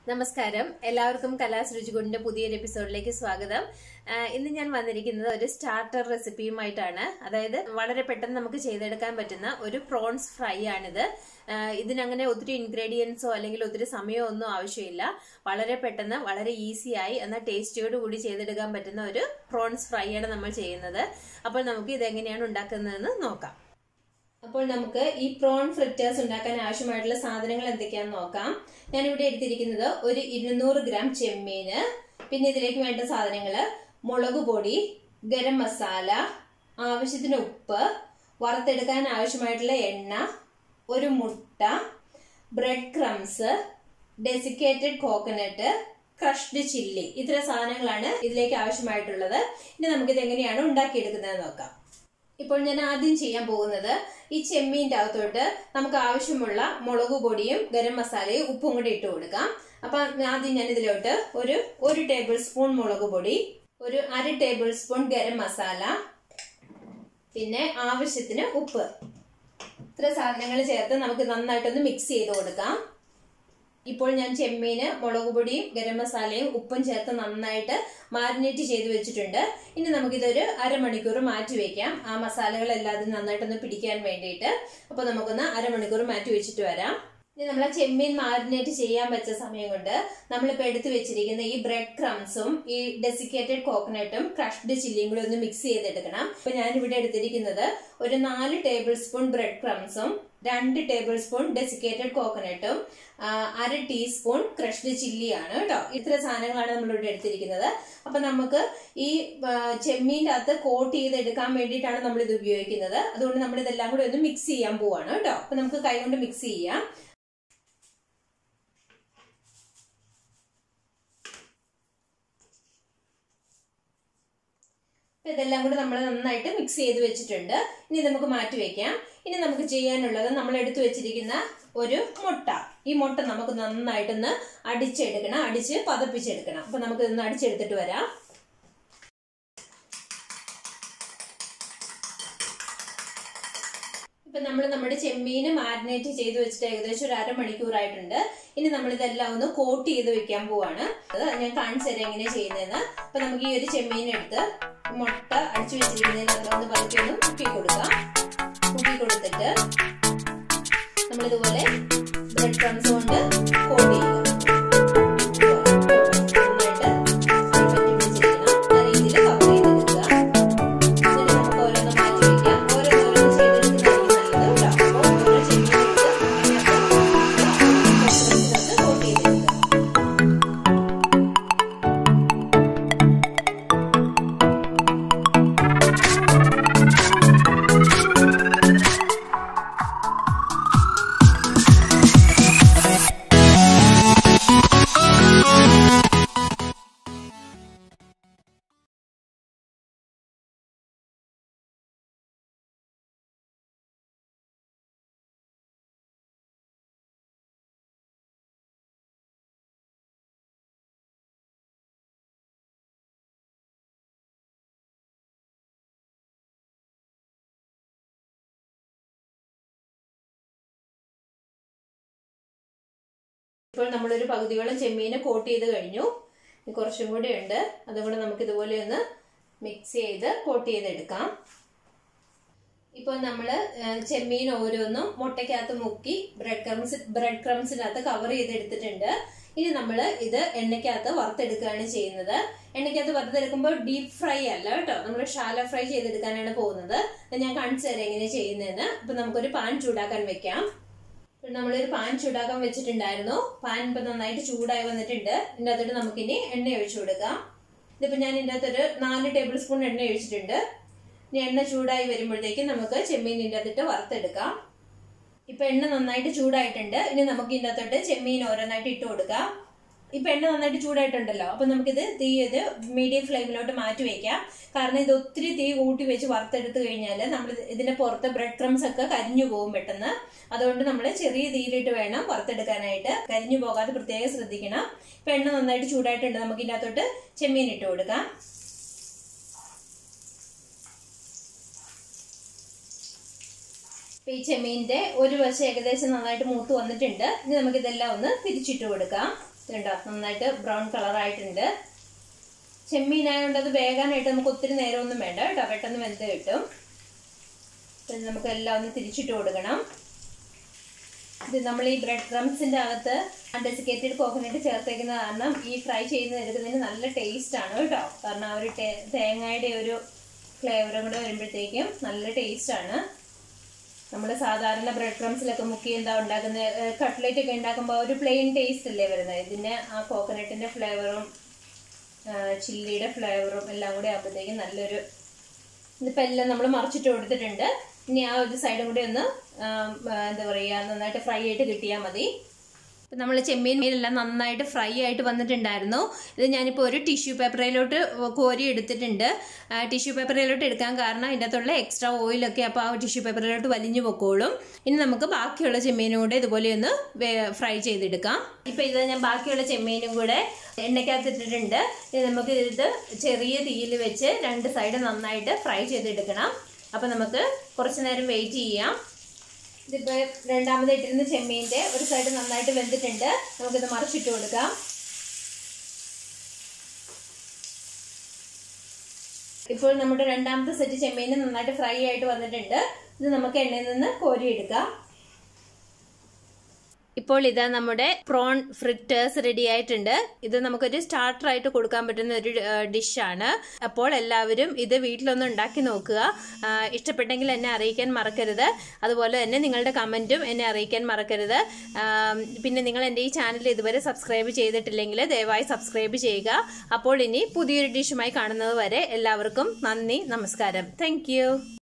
നമസ്കാരം എല്ലാവർക്കും കലാസ് രുചികൊണ്ടിന്റെ പുതിയൊരു എപ്പിസോഡിലേക്ക് സ്വാഗതം ആ, ഇന്ന് ഞാൻ വന്നിരിക്കുന്നത് ഒരു സ്റ്റാർട്ടർ റെസിപ്പിയുമായിട്ടാണ് അതായത് വളരെ പെട്ടെന്ന് നമുക്ക് ചെയ്തെടുക്കാൻ പറ്റുന്ന ഒരു പ്രോൺസ് ഫ്രൈ ആണിത് ആ, ഇതിനങ്ങനെ ഒത്തിരി ഇൻഗ്രീഡിയൻസോ അല്ലെങ്കിൽ ഒത്തിരി സമയമോ ഒന്നും ആവശ്യമില്ല വളരെ പെട്ടെന്ന് വളരെ ഈസിയായി എന്നാൽ ടേസ്റ്റിയോട് കൂടി ചെയ്തെടുക്കാൻ പറ്റുന്ന ഒരു പ്രോൺസ് ഫ്രൈ ആണ് നമ്മൾ ചെയ്യുന്നത് അപ്പോൾ നമുക്ക് ഇത് എങ്ങനെയാണ് ഉണ്ടാക്കുന്നതെന്ന് നോക്കാം അപ്പോൾ നമുക്ക് ഈ പ്രോൺ ഫ്രിറ്റേഴ്സ് ഉണ്ടാക്കാൻ ആവശ്യമായിട്ടുള്ള സാധനങ്ങൾ എന്തൊക്കെയാണെന്ന് നോക്കാം ഞാൻ ഇവിടെ എടുത്തിരിക്കുന്നത് ഒരു ഇരുന്നൂറ് ഗ്രാം ചെമ്മീന് പിന്നെ ഇതിലേക്ക് വേണ്ട സാധനങ്ങള് മുളക് പൊടി ഗരം മസാല ആവശ്യത്തിന് ഉപ്പ് വറുത്തെടുക്കാൻ ആവശ്യമായിട്ടുള്ള എണ്ണ ഒരു മുട്ട bread crumbs desiccated coconut crushed chilli ഇത്ര സാധനങ്ങളാണ് ഇതിലേക്ക് ആവശ്യമായിട്ടുള്ളത് ഇനി നമുക്കിത് എങ്ങനെയാണ് ഉണ്ടാക്കിയെടുക്കുന്നത് നോക്കാം ഇപ്പോൾ ഞാൻ ആദ്യം ചെയ്യാൻ പോകുന്നത് ഈ ചെമ്മീൻ്റെ അകത്തോട്ട് നമുക്ക് ആവശ്യമുള്ള മുളക് പൊടിയും ഗരം മസാലയും ഉപ്പും കൂടി ഇട്ട് കൊടുക്കാം അപ്പൊ ആദ്യം ഞാൻ ഇതിലോട്ട് ഒരു ഒരു ടേബിൾ സ്പൂൺ മുളക് പൊടി ഒരു അര ടേബിൾ സ്പൂൺ ഗരം മസാല പിന്നെ ആവശ്യത്തിന് ഉപ്പ് ഇത്ര സാധനങ്ങൾ ചേർത്ത് നമുക്ക് നന്നായിട്ടൊന്ന് മിക്സ് ചെയ്ത് കൊടുക്കാം ഇപ്പോൾ ഞാൻ ചെമ്മീന് മുളക് പൊടിയും ഗരം മസാലയും ഉപ്പും ചേർത്ത് നന്നായിട്ട് മാരിനേറ്റ് ചെയ്ത് വെച്ചിട്ടുണ്ട് ഇനി നമുക്കിതൊരു അരമണിക്കൂർ മാറ്റി വെക്കാം ആ മസാലകളെല്ലാം അതിൽ നന്നായിട്ടൊന്ന് പിടിക്കാൻ വേണ്ടിയിട്ട് അപ്പോൾ നമുക്കൊന്ന് അരമണിക്കൂർ മാറ്റി വെച്ചിട്ട് വരാം ഇനി നമ്മൾ ആ ചെമ്മീൻ മാരിനേറ്റ് ചെയ്യാൻ വെച്ച സമയം കൊണ്ട് നമ്മളിപ്പോൾ എടുത്തു വെച്ചിരിക്കുന്ന ഈ ബ്രെഡ് ക്രംസും ഈ ഡെസിക്കേറ്റഡ് കോക്കനട്ടും ക്രഷ്ഡ് ചില്ലിയും കൂടി ഒന്ന് മിക്സ് ചെയ്തെടുക്കണം ഇപ്പൊ ഞാൻ ഇവിടെ എടുത്തിരിക്കുന്നത് ഒരു നാല് ടേബിൾ സ്പൂൺ ബ്രെഡ് ക്രംസും രണ്ട് ടേബിൾ സ്പൂൺ ഡെസിക്കേറ്റഡ് കോക്കനട്ടും അര ടീസ്പൂൺ ക്രഷ്ഡ് ചില്ലിയാണ് കേട്ടോ ഇത്ര സാധനങ്ങളാണ് നമ്മളിവിടെ എടുത്തിരിക്കുന്നത് അപ്പൊ നമുക്ക് ഈ ചെമ്മീൻ്റെ അകത്ത് കോട്ട് ചെയ്തെടുക്കാൻ വേണ്ടിയിട്ടാണ് നമ്മൾ ഇത് ഉപയോഗിക്കുന്നത് അതുകൊണ്ട് നമ്മൾ ഇതെല്ലാം കൂടി ഒന്ന് മിക്സ് ചെയ്യാൻ പോവാണ് കേട്ടോ അപ്പൊ നമുക്ക് കൈ കൊണ്ട് മിക്സ് ചെയ്യാം അപ്പൊ ഇതെല്ലാം കൂടി നമ്മൾ നന്നായിട്ട് മിക്സ് ചെയ്ത് വെച്ചിട്ടുണ്ട് ഇനി നമുക്ക് മാറ്റി വെക്കാം ഇനി നമുക്ക് ചെയ്യാനുള്ളത് നമ്മൾ എടുത്തു വെച്ചിരിക്കുന്ന ഒരു മുട്ട ഈ മുട്ട നമുക്ക് നന്നായിട്ടൊന്ന് അടിച്ചെടുക്കണം അടിച്ച് പതപ്പിച്ചെടുക്കണം അപ്പൊ നമുക്ക് ഇതൊന്ന് അടിച്ചെടുത്തിട്ട് വരാം ഇപ്പൊ നമ്മൾ നമ്മുടെ ചെമ്മീന് മാരിനേറ്റ് ചെയ്ത് വെച്ചിട്ട് ഏകദേശം ഒരു അരമണിക്കൂറായിട്ടുണ്ട് ഇനി നമ്മൾ ഇതെല്ലാം ഒന്ന് കോട്ട് ചെയ്ത് വെക്കാൻ പോവാണ് അത് ഞാൻ കാണിച്ചു തരാം എങ്ങനെ ചെയ്യുന്നതെന്ന് അപ്പൊ നമുക്ക് ഈ ഒരു ചെമ്മീൻ എടുത്ത് മുട്ട അടിച്ചു വെച്ചിരിക്കുന്നതിൽ ഒന്ന് പതുക്കെ ഒന്ന് മുക്കി കൊടുക്കാം മുക്കി കൊടുത്തിട്ട് നമ്മളിതുപോലെ ബ്രെഡ് ക്രംസ് കൊണ്ട് കോട്ട് ചെയ്യുക ഇപ്പോൾ നമ്മളൊരു പകുതിയോളം ചെമ്മീനെ കോട്ട് ചെയ്ത് കഴിഞ്ഞു ഇനി കുറച്ചും കൂടെ ഉണ്ട് അതും കൂടെ നമുക്ക് ഇതുപോലെ ഒന്ന് മിക്സ് ചെയ്ത് കോട്ട് ചെയ്തെടുക്കാം ഇപ്പോൾ നമ്മൾ ചെമ്മീൻ ഓരോന്നും മുട്ടയ്ക്കകത്ത് മുക്കി ബ്രെഡ് ക്രംസ് ബ്രെഡ് ക്രംസിനകത്ത് കവർ ചെയ്തെടുത്തിട്ടുണ്ട് ഇനി നമ്മൾ ഇത് എണ്ണയ്ക്കകത്ത് വറുത്തെടുക്കുകയാണ് ചെയ്യുന്നത് എണ്ണയ്ക്കകത്ത് വറുത്തെടുക്കുമ്പോൾ ഡീപ് ഫ്രൈ അല്ല കേട്ടോ നമ്മൾ ഷാല ഫ്രൈ ചെയ്തെടുക്കാനാണ് പോകുന്നത് ഞാൻ കാണിച്ചു തരാം എങ്ങനെ ചെയ്യുന്നതെന്ന് അപ്പൊ നമുക്കൊരു പാൻ ചൂടാക്കാൻ വെക്കാം നമ്മളൊരു പാൻ ചൂടാക്കാൻ വെച്ചിട്ടുണ്ടായിരുന്നു പാൻ ഇപ്പൊ നന്നായിട്ട് ചൂടായി വന്നിട്ടുണ്ട് ഇതിന്റെ അകത്തോട്ട് നമുക്കിനി എണ്ണ ഒഴിച്ചു കൊടുക്കാം ഇതിപ്പോ ഞാൻ ഇതിന്റെ അകത്തൊരു നാല് ടേബിൾ സ്പൂൺ എണ്ണ ഒഴിച്ചിട്ടുണ്ട് ഇനി എണ്ണ ചൂടായി വരുമ്പോഴത്തേക്കും നമുക്ക് ചെമ്മീൻ ഇതിന്റെ അകത്തിട്ട് വറുത്തെടുക്കാം ഇപ്പൊ എണ്ണ നന്നായിട്ട് ചൂടായിട്ടുണ്ട് ഇനി നമുക്ക് ഇതിന്റെ അകത്തോട്ട് ചെമ്മീൻ ഓരോന്നായിട്ട് ഇട്ട് കൊടുക്കാം ഇപ്പൊ എണ്ണ നന്നായിട്ട് ചൂടായിട്ടുണ്ടല്ലോ അപ്പൊ നമുക്കിത് തീ ഇത് മീഡിയം ഫ്ലെയിമിലോട്ട് മാറ്റി വെക്കാം കാരണം ഇത് ഒത്തിരി തീ കൂട്ടി വെച്ച് വറുത്തെടുത്ത് കഴിഞ്ഞാൽ നമ്മൾ ഇതിന്റെ പുറത്ത് ബ്രെഡ് ക്രംസ് ഒക്കെ കരിഞ്ഞു പോകും പെട്ടെന്ന് അതുകൊണ്ട് നമ്മൾ ചെറിയ തീയിലിട്ട് വേണം വറുത്തെടുക്കാനായിട്ട് കരിഞ്ഞു പോകാതെ പ്രത്യേകം ശ്രദ്ധിക്കണം ഇപ്പൊ എണ്ണ നന്നായിട്ട് ചൂടായിട്ടുണ്ട് നമുക്ക് ഇതിനകത്തോട്ട് ചെമ്മീൻ ഇട്ട് കൊടുക്കാം ഈ ചെമ്മീന്റെ ഒരു വശം ഏകദേശം നന്നായിട്ട് മൂത്ത് വന്നിട്ടുണ്ട് ഇനി നമുക്ക് ഇതെല്ലാം ഒന്ന് തിരിച്ചിട്ട് കൊടുക്കാം ഇതുണ്ടോ നന്നായിട്ട് ബ്രൗൺ കളർ ആയിട്ടുണ്ട് ചെമ്മീനായതുകൊണ്ട് അത് വേകാനായിട്ട് നമുക്ക് ഒത്തിരി നേരമൊന്നും വേണ്ട കേട്ടോ പെട്ടെന്ന് വെന്ത് കിട്ടും പിന്നെ നമുക്ക് എല്ലാം ഒന്ന് തിരിച്ചിട്ട് കൊടുക്കണം ഇത് നമ്മൾ ഈ ബ്രെഡ് ക്രംസിന്റെ അകത്ത് ഡെസിക്കേറ്റഡ് കോക്കനട്ട് ചേർത്തേക്കുന്ന കാരണം ഈ ഫ്രൈ ചെയ്യുന്ന എടുക്കുന്നതിന് നല്ല ടേസ്റ്റ് ആണ് കേട്ടോ കാരണം ആ ഒരു ടേ- തേങ്ങയുടെ ഒരു ഫ്ലേവറും കൂടെ വരുമ്പോഴത്തേക്കും നല്ല ടേസ്റ്റ് ആണ് നമ്മൾ സാധാരണ ബ്രെഡ് ക്രംസിലൊക്കെ മുക്കി എന്താ ഉണ്ടാക്കുന്നത് കട്ട്ലേറ്റ് ഒക്കെ ഉണ്ടാക്കുമ്പോൾ ഒരു പ്ലെയിൻ ടേസ്റ്റ് അല്ലേ വരുന്നത് ഇതിന് ആ കോക്കനട്ടിന്റെ ഫ്ലേവറും ചില്ലിയുടെ ഫ്ലേവറും എല്ലാം കൂടി ആകുമ്പോഴത്തേക്കും നല്ലൊരു ഇതിപ്പോൾ എല്ലാം നമ്മൾ മറിച്ചിട്ട് കൊടുത്തിട്ടുണ്ട് ഇനി ആ ഒരു സൈഡും കൂടി ഒന്ന് ആ, ആ, എന്താ പറയുക നന്നായിട്ട് ഫ്രൈ ആയിട്ട് കിട്ടിയാൽ മതി ഇപ്പം നമ്മൾ ചെമ്മീൻ മീനെല്ലാം നന്നായിട്ട് ഫ്രൈ ആയിട്ട് വന്നിട്ടുണ്ടായിരുന്നു ഇത് ഞാനിപ്പോൾ ഒരു ടിഷ്യൂ പേപ്പറിലോട്ട് കോരി എടുത്തിട്ടുണ്ട് ടിഷ്യൂ പേപ്പറിലോട്ട് എടുക്കാൻ കാരണം ഇതിൻ്റെ അകത്തുള്ള എക്സ്ട്രാ ഓയിലൊക്കെ അപ്പോൾ ആ ടിഷ്യൂ പേപ്പറിലോട്ട് വലിഞ്ഞു പൊക്കോളും ഇനി നമുക്ക് ബാക്കിയുള്ള ചെമ്മീനും കൂടെ ഇതുപോലെ ഒന്ന് ഫ്രൈ ചെയ്തെടുക്കാം ഇപ്പം ഇത് ഞാൻ ബാക്കിയുള്ള ചെമ്മീനും കൂടെ എണ്ണയ്ക്കകത്തിട്ടിട്ടുണ്ട് ഇനി നമുക്ക് ഇത് ചെറിയ തീയിൽ വെച്ച് രണ്ട് സൈഡ് നന്നായിട്ട് ഫ്രൈ ചെയ്തെടുക്കണം അപ്പം നമുക്ക് കുറച്ച് നേരം വെയിറ്റ് ചെയ്യാം ഇതിപ്പോ രണ്ടാമത് ഇട്ടിരുന്ന ചെമ്മീന്റെ ഒരു സൈഡ് നന്നായിട്ട് വെന്തിട്ടുണ്ട് നമുക്കിത് മറിച്ചിട്ട് കൊടുക്കാം ഇപ്പോൾ നമ്മുടെ രണ്ടാമത്തെ സെറ്റ് ചെമ്മീൻ നന്നായിട്ട് ഫ്രൈ ആയിട്ട് വന്നിട്ടുണ്ട് ഇത് നമുക്ക് എണ്ണയിൽ നിന്ന് കോരിയെടുക്കാം ഇപ്പോൾ ഇതാ നമ്മുടെ പ്രോൺ ഫ്രിറ്റേഴ്സ് റെഡി ആയിട്ടുണ്ട് ഇത് നമുക്കൊരു സ്റ്റാർട്ടർ ആയിട്ട് കൊടുക്കാൻ പറ്റുന്ന ഒരു ഡിഷാണ് അപ്പോൾ എല്ലാവരും ഇത് വീട്ടിലൊന്ന് ഉണ്ടാക്കി നോക്കുക ആ, ഇഷ്ടപ്പെട്ടെങ്കിൽ എന്നെ അറിയിക്കാൻ മറക്കരുത് അതുപോലെ തന്നെ നിങ്ങളുടെ കമൻറ്റും എന്നെ അറിയിക്കാൻ മറക്കരുത് ആ, പിന്നെ നിങ്ങൾ എൻ്റെ ഈ ചാനൽ ഇതുവരെ സബ്സ്ക്രൈബ് ചെയ്തിട്ടില്ലെങ്കിൽ ദയവായി സബ്സ്ക്രൈബ് ചെയ്യുക അപ്പോൾ ഇനി പുതിയൊരു ഡിഷുമായി കാണുന്നത് വരെ എല്ലാവർക്കും നന്ദി നമസ്കാരം താങ്ക്